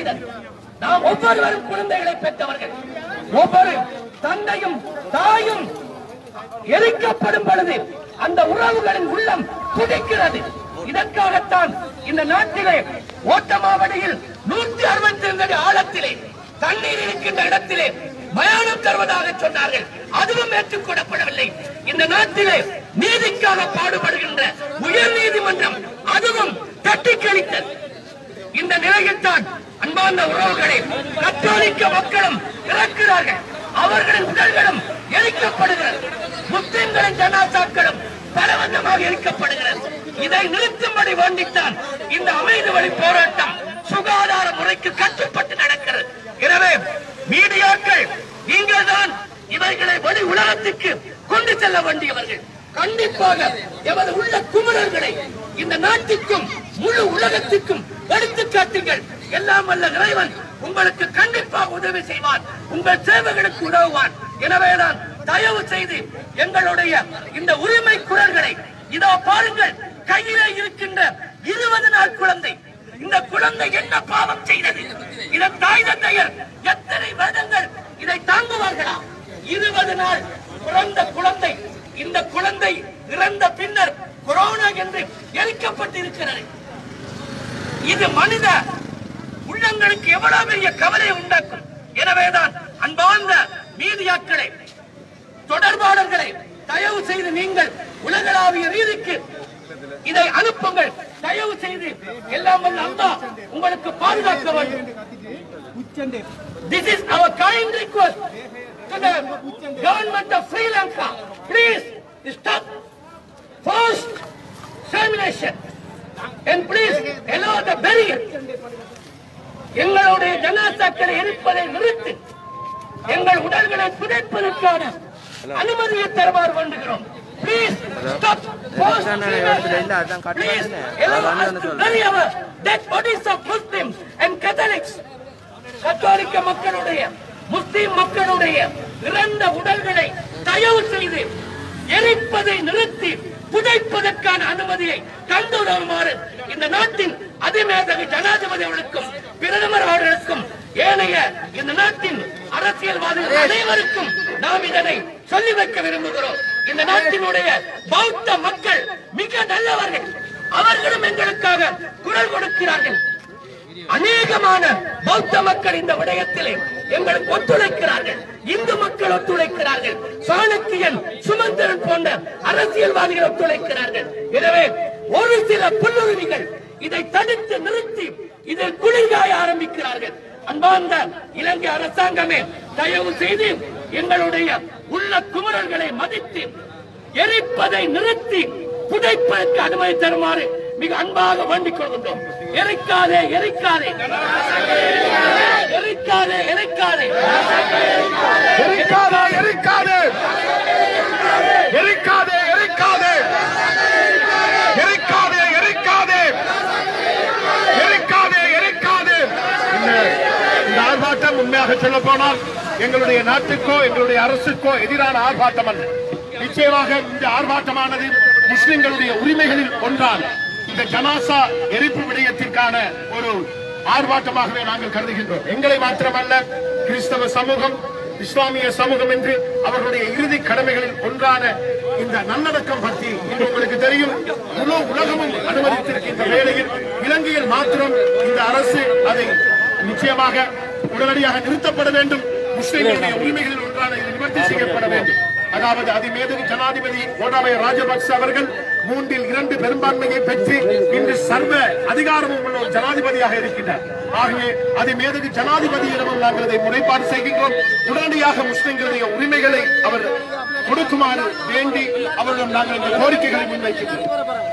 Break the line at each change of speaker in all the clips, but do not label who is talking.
செய்தது நாம் ஒவ்வொருவரும் குழந்தைகளை பெற்றவர்கள் ஒவ்வொரு தந்தையும் தாயும் எரிக்கப்படும் பொழுது அந்த உறவுகளின் உள்ளம் துடிக்கிறது இதற்காகத்தான் இந்த நாட்டிலே ஓட்டமாவடியில் நூற்றி அறுபத்தி ரெண்டு அடி ஆழத்திலே தண்ணீர் இருக்கின்ற இடத்திலே மயானம் தருவதாக சொன்னார்கள் அதுவும் ஏற்றுக்கொள்ளப்படவில்லை இந்த நாட்டிலே நீதிக்காக பாடுபடுகின்ற உயர் நீதிமன்றம் அதுவும் தட்டி கழித்தது இந்த நிலையில்தான் அன்பார்ந்த உறவுகளை கத்தோலிக்க மக்களும் இறக்கிறார்கள் அவர்களின் உடல்களும் எரிக்கப்படுகிறது முஸ்லிம்களின் ஜனாசாக்களும் பலவந்தமாக எரிக்கப்படுகிறது இதை நிறுத்தும்படி வேண்டித்தான் இந்த அமைதி வழி போராட்டம் சுகாதார முறைக்கு கட்டுப்பட்டு நடக்கிறது எனவே மீடியாக்கள் நீங்கள் தான் இவர்களை வெளி உலகத்துக்கு கொண்டு செல்ல வேண்டியவர்கள் கண்டிப்பாக எமது உள்ள குமரர்களை இந்த நாட்டுக்கும் முழு உலகத்துக்கும் எடுத்துக்காட்டுங்கள் எல்லாம் வல்ல இறைவன் உங்களுக்கு கண்டிப்பாக உதவி செய்வான் உங்கள் சேவைகளுக்கு உதவுவான் எனவேதான் தயவு செய்து எங்களுடைய இந்த உரிமை குரல்களை இதோ பாருங்கள் கையிலே இருக்கின்ற இருபது நாள் குழந்தை இந்த குழந்தை என்ன பாவம் செய்தது இதன் தாய் தந்தையர் எத்தனை வருடங்கள் இதை தாங்குவார்களா இருபது நாள் பிறந்த குழந்தை இந்த குழந்தை இறந்த பின்னர் கொரோனா என்று எரிக்கப்பட்டு இருக்கிறது இது மனித உள்ளங்களுக்கு எவ்வளவு பெரிய கவலை உண்டாக்கும் எனவேதான் அன்பார்ந்த மீடியாக்களை தொடர்பாளர்களை தயவு செய்து நீங்கள் உலகளாவிய ரீதிக்கு இதை அனுப்புங்கள் தயவு செய்து எல்லாம் வல்ல அல்லாஹ் உங்களுக்கு பாதுகாக்க வேண்டும் This is our kind request to the government of Sri Lanka. Please stop forced termination and please allow the burial. எங்களுடைய ஜனாசாக்களை எரிப்பதை நிறுத்தி எங்கள் உடல்களை புதைப்பதற்கான அனுமதியை தருமாறு வேண்டுகிறோம் Please stop forced cremation. Please allow us to bury our dead bodies of Muslims and Catholics. கத்தோலிக்க மக்களுடைய முஸ்லிம் மக்களுடைய இறந்த உடல்களை தயவு செய்து எரிப்பதை நிறுத்தி புதைப்பதற்கான அனுமதியை தந்து வருமாறு இந்த நாட்டின் அதிமேதகு ஜனாதிபதி அவர்களுக்கும் பிரதமர் அவர்களுக்கும் ஏனைய இந்த நாட்டின் அரசியல்வாதிகள் அனைவருக்கும் நாம் இதனை சொல்லி வைக்க விரும்புகிறோம் இந்த நாட்டினுடைய பௌத்த மக்கள் மிக நல்லவர்கள் அவர்களும் எங்களுக்காக குரல் கொடுக்கிறார்கள் அநேகமான பௌத்த மக்கள் இந்த விடயத்திலே எங்களுக்கு ஒத்துழைக்கிறார்கள் இந்து மக்கள் ஒத்துழைக்கிறார்கள் சாணக்கியன் சுமந்திரன் போன்ற அரசியல்வாதிகள் ஒத்துழைக்கிறார்கள் எனவே ஒரு சில புல்லுரிமைகள் இதை தடுத்து நிறுத்தி இதில் குளிர்காய ஆரம்பிக்கிறார்கள் அன்பார்ந்த இலங்கை அரசாங்கமே தயவு செய்து எங்களுடைய உள்ள குமரல்களை மதித்து எரிப்பதை நிறுத்தி புதைப்பதற்கு அனுமதி தருமாறு மிக அன்பாக வேண்டிக் கொள்கின்றோம் எரிக்காதே எரிக்காதே எரிக்காதே எரிக்காதே
எரிக்காதே எரிக்காதே எரிக்காதே எரிக்காதே எரிக்காதே எரிக்காதே எரிக்காதே எரிக்காதே இந்த இந்த ஆர்ப்பாட்டம் உண்மையாக சொல்ல போனால் எங்களுடைய நாட்டுக்கோ எங்களுடைய அரசுக்கோ எதிரான ஆர்ப்பாட்டம் அல்ல நிச்சயமாக இந்த ஆர்ப்பாட்டமானது முஸ்லிம்களுடைய உரிமைகளில் ஒன்றான இந்த ஜனாசா எரிப்பு விடயத்திற்கான ஒரு ஆர்ப்பாட்டமாகவே நாங்கள் கருதுகின்றோம் எங்களை மாத்திரமல்ல கிறிஸ்தவ சமூகம் இஸ்லாமிய சமூகம் என்று அவர்களுடைய இறுதி கடமைகளில் ஒன்றான இந்த நல்லடக்கம் பற்றி இன்று உங்களுக்கு தெரியும் முழு உலகமும் அனுமதித்திருக்கின்ற வேளையில் இலங்கையில் மாத்திரம் இந்த அரசு அதை நிச்சயமாக உடனடியாக நிறுத்தப்பட வேண்டும் முஸ்லிம்களுடைய உரிமைகளில் ஒன்றான இது நிவர்த்தி செய்யப்பட வேண்டும் அதாவது அதிமேதகு ஜனாதிபதி கோட்டாபய ராஜபக்ச அவர்கள் மூன்றில் இரண்டு பெரும்பான்மையை பெற்று இன்று சர்வ அதிகாரமும் உள்ள ஒரு ஜனாதிபதியாக இருக்கின்றார் ஆகவே அதிமேதகு ஜனாதிபதியிடமும் நாங்கள் இதை முறைப்பாடு செய்கின்றோம் உடனடியாக முஸ்லிம்களுடைய உரிமைகளை அவர் கொடுக்குமாறு வேண்டி அவரிடம் நாங்கள் இந்த கோரிக்கைகளை முன்வைக்கின்றோம்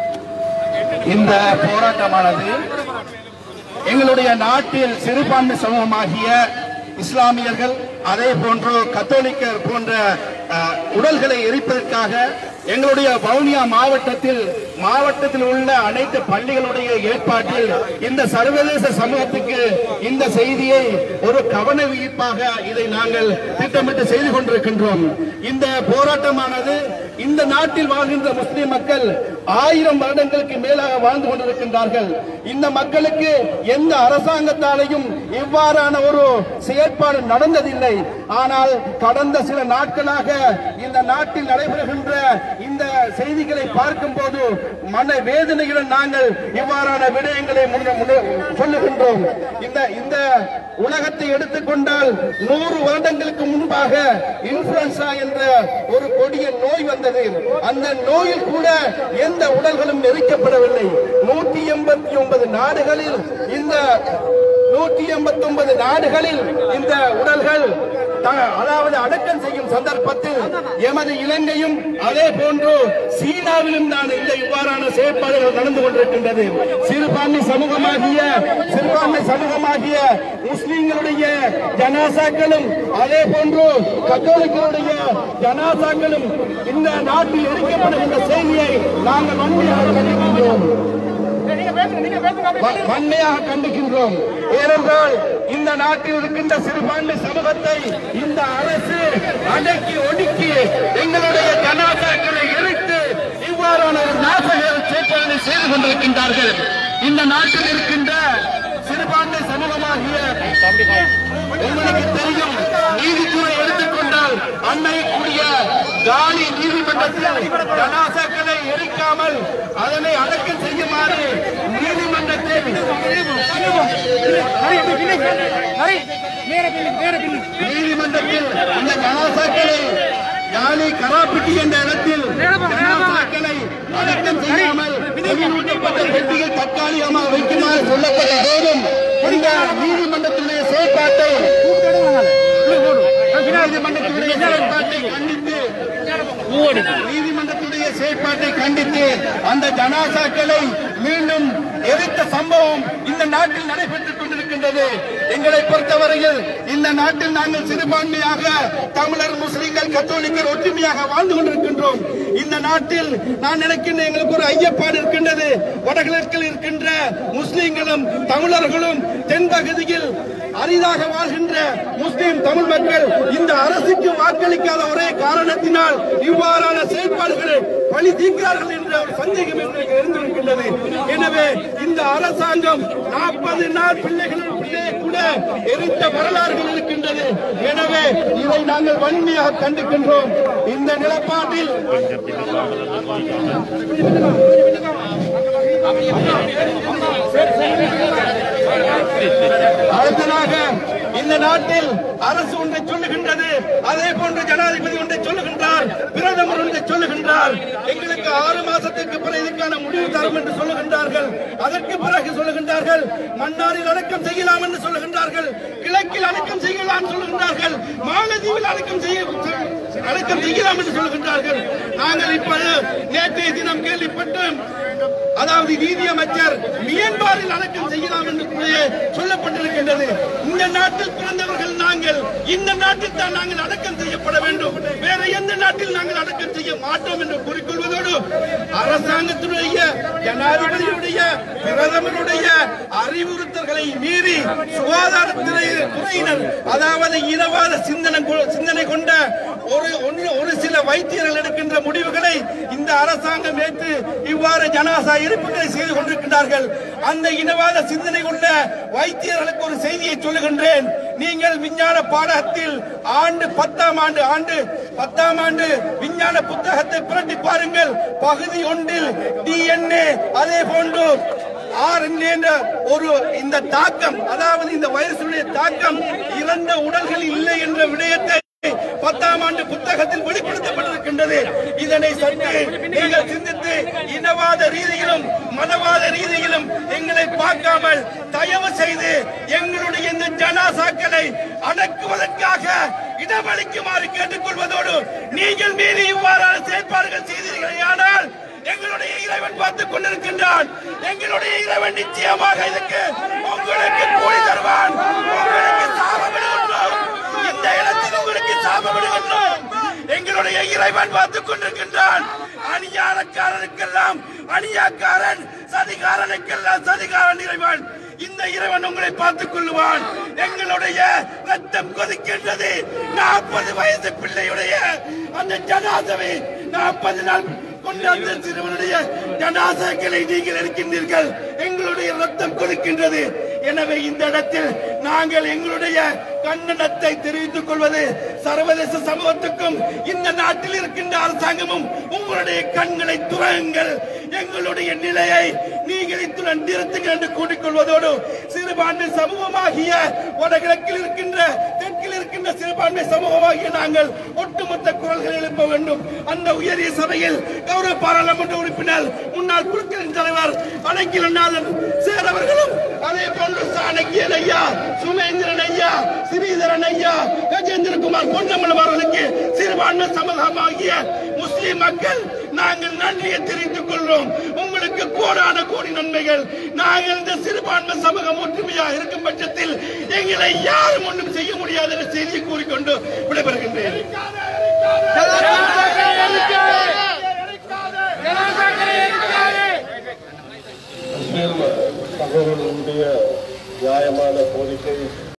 இந்த போராட்டமானது எங்களுடைய நாட்டில் சிறுபான்மை சமூகமாகிய இஸ்லாமியர்கள் அதே போன்று கத்தோலிக்கர் போன்ற அஹ், உடல்களை எரிப்பதற்காக எங்களுடைய வவுனியா மாவட்டத்தில் மாவட்டத்தில் உள்ள அனைத்து பள்ளிகளுடைய ஏற்பாட்டில் இந்த சர்வதேச சமூகத்துக்கு இந்த செய்தியை ஒரு கவன விழிப்பாக இதை நாங்கள் திட்டமிட்டு செய்து கொண்டிருக்கின்றோம் இந்த போராட்டமானது இந்த நாட்டில் வாழ்கின்ற முஸ்லிம் மக்கள் ஆயிரம் வருடங்களுக்கு மேலாக வாழ்ந்து கொண்டிருக்கின்றார்கள் இந்த மக்களுக்கு எந்த அரசாங்கத்தாலையும் இவ்வாறான ஒரு செயற்பாடு நடந்ததில்லை ஆனால் கடந்த சில நாட்களாக இந்த நாட்டில் நடைபெறுகின்ற இந்த செய்திகளை பார்க்கும் போது மன வேதனையுடன் நாங்கள் இவ்வாறான விடயங்களை முன்ன- முன்ன- சொல்லுகின்றோம் இந்த இந்த உலகத்தை எடுத்துக்கொண்டால் நூறு வருடங்களுக்கு முன்பாக இன்ஃபுளுன்சா என்ற ஒரு கொடிய நோய் வந்தது அந்த நோயில் கூட எந்த உடல்களும் நெரிக்கப்படவில்லை நூற்றி எண்பத்தி ஒன்பது நாடுகளில் இந்த நூற்றி எண்பத்தி ஒன்பது நாடுகளில் இந்த உடல்கள் த- அதாவது அடக்கம் செய்யும் சந்தர்ப்பத்தில் எமது இலங்கையும் அதே போன்று சீனாவிலும் தான் இந்த இவ்வாறான செயற்பாடுகள் நடந்து கொண்டிருக்கின்றது சிறுபான்மை சமூகமாகிய சிறுபான்மை சமூகமாகிய முஸ்லிம்களுடைய ஜனாசாக்களும் அதே போன்று கத்தோலிக்கருடைய ஜனாசாக்களும் இந்த நாட்டில் எரிக்கப்படுகின்ற செய்தியை நாங்கள் வன்மையாக கண்டிக்கின்றோம் வ- வன்மையாக கண்டிக்கின்றோம் ஏனென்றால் இந்த நாட்டில் இருக்கின்ற சிறுபான்மை சமூகத்தை இந்த அரசு அடக்கி ஒடுக்கி எங்களுடைய ஜனாதாக்களை எரித்து இவ்வாறான ஒரு நாசக செயற்பாடுகளை செய்து கொண்டிருக்கின்றார்கள் இந்த நாட்டில் இருக்கின்ற சிறுபான்மை சமூகமாகிய உங்களுக்கு தெரியும் நீதித்துறை எடுத்துக்கொண்டால் அன்னைக்குரிய காலி நீதிமன்றத்தில் ஜனாசாக்களை எரிக்காமல் அதனை அடக்கம் செய்யுமாறு நீதிமன்றத்தில் நீதிமன்றத்தில் அந்த ஜனாசாக்களை யாழி கராப்பிட்டி என்ற இடத்தில் ஜனாசாக்களை அடக்கம் செய்யாமல் தொழில்நூட்டப்பட்ட வெட்டிகள் தற்காலிகமாக வைக்குமாறு சொல்லப்பட்ட போதும் இந்த நீதிமன்றத்தினுடைய செயற்பாட்டை நீதிமன்றத்தினுடைய செயற்பாட்டை கண்டித்து நீதிமன்றத்துடைய செயற்பாட்டை கண்டித்து அந்த ஜனாசாக்களை மீண்டும் எரித்த சம்பவம் இந்த நாட்டில் நடைபெற்றுக் கொண்டிருக்கின்றது எங்களை பொறுத்தவரையில் இந்த நாட்டில் நாங்கள் சிறுபான்மையாக தமிழர் முஸ்லிம்கள் கத்தோலிக்கர் ஒற்றுமையாக வாழ்ந்து கொண்டிருக்கின்றோம் இந்த நாட்டில் நான் நினைக்கின்ற எங்களுக்கு ஒரு ஐயப்பாடு இருக்கின்றது வடகிழக்கில் இருக்கின்ற முஸ்லிம்களும் தமிழர்களும் தென்பகுதியில் அரிதாக வாழ்கின்ற முஸ்லிம் தமிழ் மக்கள் இந்த அரசுக்கு வாக்களிக்காத ஒரே காரணத்தினால் இவ்வாறான செயற்பாடுகளை பழி தீர்க்கிறார்கள் என்ற ஒரு சந்தேகம் எங்களுக்கு இருந்திருக்கின்றது எனவே இந்த அரசாங்கம் நாற்பது நாள் பிள்ளைகள் பிள்ளையை கூட எரித்த வரலாறுகள் இருக்கின்றது எனவே இதை நாங்கள் வன்மையாக கண்டிக்கின்றோம் இந்த நிலப்பாட்டில் அடுத்ததாக இந்த நாட்டில் அரசு ஒன்றை சொல்லுகின்றது அதே போன்று ஜனாதிபதி ஒன்றை சொல்லுகின்றார் பிரதமர் ஒன்றை சொல்லுகின்றார் எங்களுக்கு ஆறு மாசத்துக்கு பிறகு இதுக்கான முடிவு தரும் என்று சொல்லுகின்றார்கள் அதற்கு பிறகு சொல்லுகின்றார்கள் மன்னாரில் அடக்கம் செய்யலாம் என்று சொல்லுகின்றார்கள் கிழக்கில் அடக்கம் செய்யலாம் சொல்லுகின்றார்கள் மாலத்தீவில் அடக்கம் செய்ய அடக்கம் செய்யலாம் என்று சொல்லுகின்றார்கள் நாங்கள் இப்போது நேற்றைய தினம் கேள்விப்பட்டோம் அதாவது நீதியமைச்சர் மியன்மாரில் அடக்கம் செய்யலாம் என்று கூட சொல்லப்பட்டிருக்கின்றது இந்த நாட்டில் பிறந்தவர்கள் நாங்கள் இந்த நாட்டில் தான் நாங்கள் அடக்கம் செய்யப்பட வேண்டும் வேற எந்த நாட்டில் நாங்கள் அடக்கம் செய்ய மாட்டோம் என்று கூறிக்கொள்வதோடு அரசாங்கத்தினுடைய ஜனாதிபதியுடைய பிரதமருடைய அறிவுறுத்தல்களை மீறி சுகாதாரத்துறை துறையினர் அதாவது இனவாத சிந்தனை கொ- சிந்தனை கொண்ட ஒரு ஒன்று- ஒரு சில வைத்தியர்கள் எடுக்கின்ற முடிவுகளை இந்த அரசாங்கம் ஏற்று இவ்வாறு ஜனாசா இருப்புகளை செய்து கொண்டிருக்கின்றார்கள் அந்த இனவாத சிந்தனை கொண்ட வைத்தியர்களுக்கு ஒரு செய்தியை சொல்லுகின்றேன் நீங்கள் விஞ்ஞான பாடத்தில் ஆண்டு பத்தாம் ஆண்டு ஆண்டு பத்தாம் ஆண்டு விஞ்ஞான புத்தகத்தை புரட்டி பாருங்கள் பகுதி ஒன்றில் டிஎன்ஏ அதே போன்று RNA என்ற ஒரு இந்த தாக்கம் அதாவது இந்த வைரசுடைய தாக்கம் இறந்த உடல்கள் இல்லை என்ற விடயத்தை பத்தாம் ஆண்டு புத்தகத்தில் வெளிப்படுத்தப்பட்டிருக்கின்றது இதனை சற்று நீங்கள் சிந்தித்து இனவாத ரீதியிலும் மதவாத ரீதியிலும் எங்களை பார்க்காமல் தயவு செய்து எங்களுடைய இந்த ஜனாசாக்களை அடக்குவதற்காக இடமளிக்குமாறு கேட்டுக்கொள்வதோடு நீங்கள் மீறி இவ்வாறான செயற்பாடுகள் செய்தீர்களானால் எங்களுடைய இறைவன் பார்த்துக் கொண்டிருக்கின்றான் எங்களுடைய இறைவன் நிச்சயமாக இதுக்கு உங்களுக்கு கூலி தருவான் உங்களுக்கு சாபமிடுகின்றோம் இந்த இடத்தில் உங்களுக்கு சாபமிடுகின்றோம் எங்களுடைய இறைவன் பார்த்துக் கொண்டிருக்கின்றான் அநியாரக்காரனுக்கெல்லாம் அநியாக்காரன் சதிகாரனுக்கெல்லாம் சதிகாரன் இறைவன் இந்த இறைவன் உங்களை பார்த்துக் கொள்ளுவான் எங்களுடைய ரத்தம் கொதிக்கின்றது நாற்பது வயசு பிள்ளையுடைய அந்த ஜனாதவை நாற்பது நாள் கொண்டு அந்த சிறுவனுடைய ஜனாசாக்களை நீங்கள் இருக்கின்றீர்கள் எங்களுடைய ரத்தம் கொடுக்கின்றது எனவே இந்த இடத்தில் நாங்கள் எங்களுடைய கண்டனத்தை தெரிவித்துக் கொள்வது சர்வதேச சமூகத்துக்கும் இந்த நாட்டில் இருக்கின்ற அரசாங்கமும் உங்களுடைய கண்களை துறங்குங்கள் எங்களுடைய நிலையை நீங்கள் இத்துடன் நிறுத்துங்கள் என்று கூறிக்கொள்வதோடு சிறுபான்மை சமூகமாகிய வடகிழக்கில் இருக்கின்ற தெற்கில் இருக்கின்ற சிறுபான்மை சமூகமாகிய நாங்கள் ஒட்டுமொத்த குரல்கள் எழுப்ப வேண்டும் அந்த உயரிய சபையில் கௌரவ பாராளுமன்ற உறுப்பினர் முன்னாள் குழுக்களின் தலைவர் அணைக்கிலநாதன் சேரவர்களும் அதே போன்று சாணக்கியன் ஐயா சுமேந்திரன் ஐயா ஸ்ரீதரன் ஐயா கஜேந்திரகுமார் பொன்னம்பலம் அவர்களுக்கு சிறுபான்மை சமூகமாகிய முஸ்லிம் மக்கள் நாங்கள் நன்றியை தெரிவித்துக் கொள்கிறோம் உங்களுக்கு கோடான கோடி நன்மைகள் நாங்கள் இந்த சிறுபான்மை சமூகம் ஒற்றுமையாக இருக்கும் பட்சத்தில் எங்களை யாரும் ஒன்றும் செய்ய முடியாது என்ற செய்தியை கூறிக்கொண்டு விடைபெறுகின்றேன்
சகோதரனுடைய நியாயமான கோரிக்கை